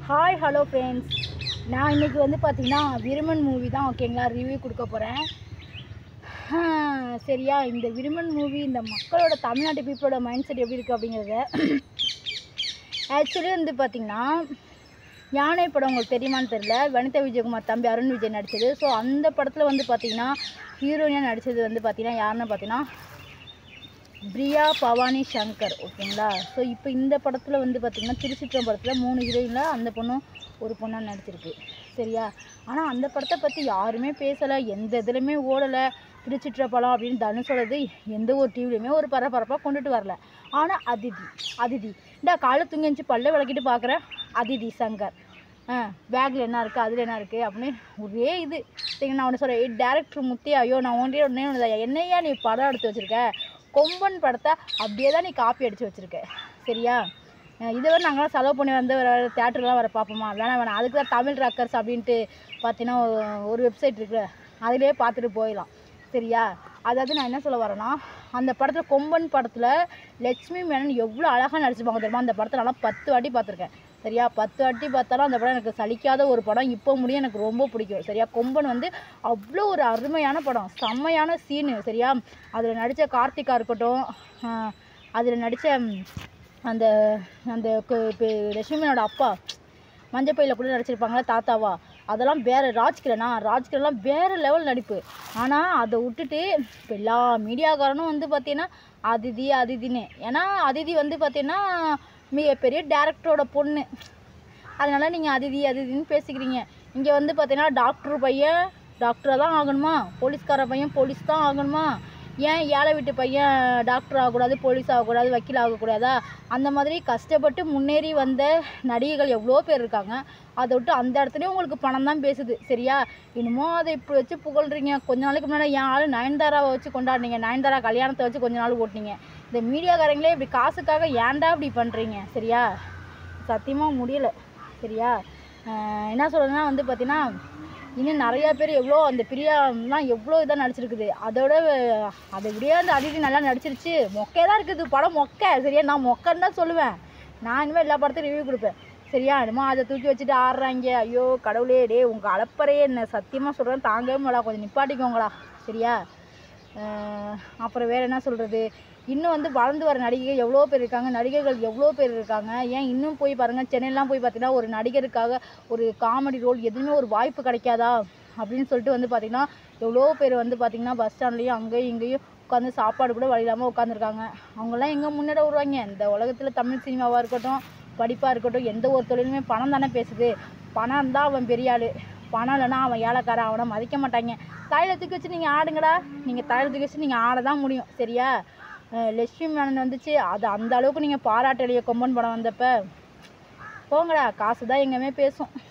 hi hello friends நான் இன்றைக்கி வந்து பார்த்தீங்கன்னா விருமன் மூவி தான் ஓகேங்களா ரிவ்யூ கொடுக்க போகிறேன் சரியா இந்த விருமன் மூவி இந்த மக்களோட தமிழ்நாட்டு பீப்புளோட மைண்ட் செட் எப்படி இருக்குது அப்படிங்கிறத ஆக்சுவலி வந்து பார்த்திங்கன்னா யானை படம் உங்களுக்கு தெரியுமான்னு தெரில வனிதா விஜயகுமார் தம்பி அருண் விஜய் நடித்தது ஸோ அந்த படத்தில் வந்து பார்த்திங்கன்னா ஹீரோயினாக நடித்தது வந்து பார்த்திங்கன்னா யாருன்னு பார்த்தீங்கன்னா பிரியா பவானி சங்கர் ஓகேங்களா ஸோ இப்போ இந்த படத்தில் வந்து பார்த்திங்கன்னா திருச்சிற்றம் படத்தில் மூணு ஹீரோயினில் அந்த பொண்ணும் ஒரு பொண்ணாக நடிச்சிருக்கு சரியா ஆனால் அந்த படத்தை பற்றி யாருமே பேசலை எந்த இதுலையுமே ஓடலை திருச்சிற்றப்பலம் அப்படின்னு தனுஷோடது எந்த ஒரு டிவிலையுமே ஒரு பரபரப்பாக கொண்டுட்டு வரல ஆனால் அதிதி அதிதி இந்த காலை தூங்கி எழுந்துச்சு பல்ல விளக்கிட்டு பார்க்குறேன் அதிதி சங்கர் ஆ பேக்கில் என்ன இருக்குது அதில் என்ன இருக்குது அப்படின்னு ஒரே இது சரி நான் ஒன்று சொல்கிறேன் டேரக்டர் முத்தி ஐயோ நான் ஒன்றே ஒன்றே ஒன்று என்னையா நீ படம் எடுத்து வச்சுருக்க கொம்பன் படத்தை அப்படியே தான் நீ காப்பி அடித்து வச்சுருக்க சரியா அஹ் இதை விட நாங்களாம் செலவு பண்ணி வந்து வர தேட்டர்லாம் வர பார்ப்போமா வேணாம் வேணாம் அதுக்கு தான் தமிழ் ராக்கர்ஸ் அப்படின்ட்டு பார்த்தீங்கன்னா ஒரு- ஒரு வெப்சைட் இருக்குல்ல அதிலே பார்த்துட்டு போயிடலாம் சரியா அதாவது நான் என்ன சொல்ல வரேன்னா அந்த படத்தில் கொம்பன் படத்தில் லட்சுமி மேனன் எவ்வளோ அழகாக நடிச்சிருப்பாங்க தெரியுமா அந்த படத்தை நான் பத்து வாட்டி பார்த்துருக்கேன் சரியா பத்து வாட்டி பார்த்தாலும் அந்த படம் எனக்கு சலிக்காத ஒரு படம் இப்போ முடியும் எனக்கு ரொம்ப பிடிக்கும் சரியா கொம்பன் வந்து அவ்வளோ ஒரு அருமையான படம் செம்மையான சீனு சரியா அதில் நடித்த கார்த்திகா இருக்கட்டும் அதில் நடித்த அந்த அந்த கு- இப்போ லட்சுமியோட அப்பா மஞ்சப்பையில் கூட நடிச்சிருப்பாங்களா தாத்தாவா அதெல்லாம் வேறு ராஜ்கிரனா ராஜ்கிரன்லாம் வேறு லெவல் நடிப்பு ஆனால் அதை விட்டுட்டு இப்போ எல்லா மீடியாக்காரனும் வந்து பார்த்தீங்கன்னா அதிதி அதிதின்னு ஏன்னா அதிதி வந்து பார்த்தீங்கன்னா மிகப்பெரிய டேரக்டரோட பொண்ணு அதனால நீங்கள் அதிதி அதிதின்னு பேசிக்கிறீங்க இங்கே வந்து பார்த்தீங்கன்னா டாக்டர் பையன் டாக்டராக தான் ஆகணுமா போலீஸ்கார பையன் போலீஸ் தான் ஆகணுமா ஏன் ஏழை வீட்டு பையன் டாக்டர் ஆகக்கூடாது போலீஸ் ஆகக்கூடாது வக்கீல் ஆகக்கூடாதா அந்த மாதிரி கஷ்டப்பட்டு முன்னேறி வந்த நடிகைகள் எவ்வளோ பேர் இருக்காங்க அதை விட்டு அந்த இடத்துலையும் உங்களுக்கு பணம் தான் பேசுது சரியா இன்னமும் அதை இப்படி வச்சு புகழ்றீங்க கொஞ்ச நாளைக்கு முன்னாடி என் ஆள் நயன்தாராவை வச்சு கொண்டாடினீங்க நயன்தாரா கல்யாணத்தை வச்சு கொஞ்ச நாள் ஓட்டினீங்க இந்த மீடியாக்காரங்களே இப்படி காசுக்காக ஏன்டா இப்படி பண்ணுறீங்க சரியா சத்தியமாக முடியல சரியா அஹ் என்ன சொல்கிறதுனா வந்து பார்த்தீங்கன்னா இன்னும் நிறையா பேர் எவ்வளோ அந்த பிரியாலாம் எவ்வளோ இதாக நடிச்சிருக்குது அதோட அதை விட அந்த அதிதி நல்லா நடிச்சிருச்சு மொக்கையாக தான் இருக்குது படம் மொக்கை சரியா நான் மொக்கைன்னு தான் சொல்லுவேன் நான் இனிமேல் எல்லா படத்தையும் ரிவ்யூ கொடுப்பேன் சரியா என்னமோ அதை தூக்கி வச்சுட்டு ஆடுறாங்க ஐயோ கடவுளே டே உங்கள் அலப்பறையே என்ன சத்தியமாக சொல்கிறேன் தாங்கவே முடியல கொஞ்சம் நிப்பாட்டிக்கோங்களா சரியா அஹ் அப்புறம் வேறு என்ன சொல்கிறது இன்னும் வந்து வளர்ந்து வர நடிகைகள் எவ்வளோ பேர் இருக்காங்க நடிகர்கள் எவ்வளோ பேர் இருக்காங்க ஏன் இன்னும் போய் பாருங்கள் சென்னையெல்லாம் போய் பார்த்தீங்கன்னா ஒரு நடிகருக்காக ஒரு காமெடி ரோல் எதுவுமே ஒரு வாய்ப்பு கிடைக்காதா அப்படின்னு சொல்லிட்டு வந்து பார்த்திங்கன்னா எவ்வளோ பேர் வந்து பார்த்திங்கன்னா பஸ் ஸ்டாண்ட்லேயும் அங்கேயும் இங்கேயும் உட்காந்து சாப்பாடு கூட வழி இல்லாமல் உட்காந்துருக்காங்க அவங்கெல்லாம் எங்கே முன்னேற வருவாங்க இந்த உலகத்தில் தமிழ் சினிமாவாக இருக்கட்டும் படிப்பாக இருக்கட்டும் எந்த ஒரு தொழிலுமே பணம் தானே பேசுது பணம் இருந்தால் அவன் பெரிய ஆள் பணம் இல்லைன்னா அவன் ஏழைக்காரன் அவனை மதிக்க மாட்டாங்க தலையில் தூக்கி வச்சு நீங்கள் ஆடுங்கடா நீங்கள் தலையில் தூக்கி வச்சு நீங்கள் ஆட தான் முடியும் சரியா அஹ் லட்சுமி மேனன் வந்துச்சு அது அந்த அளவுக்கு நீங்கள் பாராட்டலையே கொம்பன் படம் வந்தப்ப போங்கடா காசு தான் எங்கேயுமே பேசும்